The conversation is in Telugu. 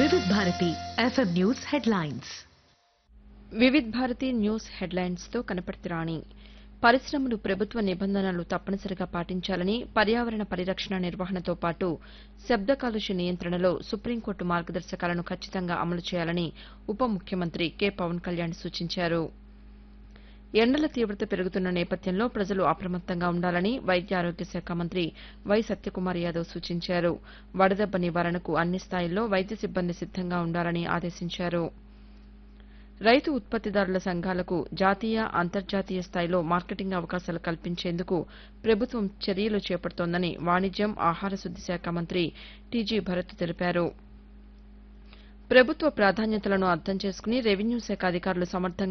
వివిధ Bharati FM news headlines Vividh Bharati news హెడ్లైన్స్తో కనపర్తి రాణి పరిశ్రమలు ప్రభుత్వ నిబంధనలు తప్పనిసరిగా పాటించాలని పర్యావరణ పరిరక్షణ నిర్వహణతో పాటు శబ్ద కాలుష్య నియంత్రణలో సుప్రీంకోర్టు మార్గదర్శకాలను ఖచ్చితంగా అమలు చేయాలని ఉప ముఖ్యమంత్రి కె పవన్ కళ్యాణ్ సూచించారు ఎండల తీవ్రత పెరుగుతున్న నేపథ్యంలో ప్రజలు అప్రమత్తంగా ఉండాలని వైద్య ఆరోగ్య శాఖ మంత్రి వై సత్యకుమార్ యాదవ్ సూచించారు వడదెబ్బ నివారణకు అన్ని స్థాయిల్లో వైద్య సిబ్బంది సిద్దంగా ఉండాలని ఆదేశించారు రైతు ఉత్పత్తిదారుల సంఘాలకు జాతీయ అంతర్జాతీయ స్థాయిలో మార్కెటింగ్ అవకాశాలు కల్పించేందుకు ప్రభుత్వం చర్యలు చేపడుతోందని వాణిజ్యం ఆహార శుద్ది శాఖ మంత్రి టీజీ భరత్ తెలిపారు ప్రభుత్వ ప్రాధాన్యతలను అర్థం చేసుకుని రెవెన్యూ శాఖ అధికారులు సమర్థంగా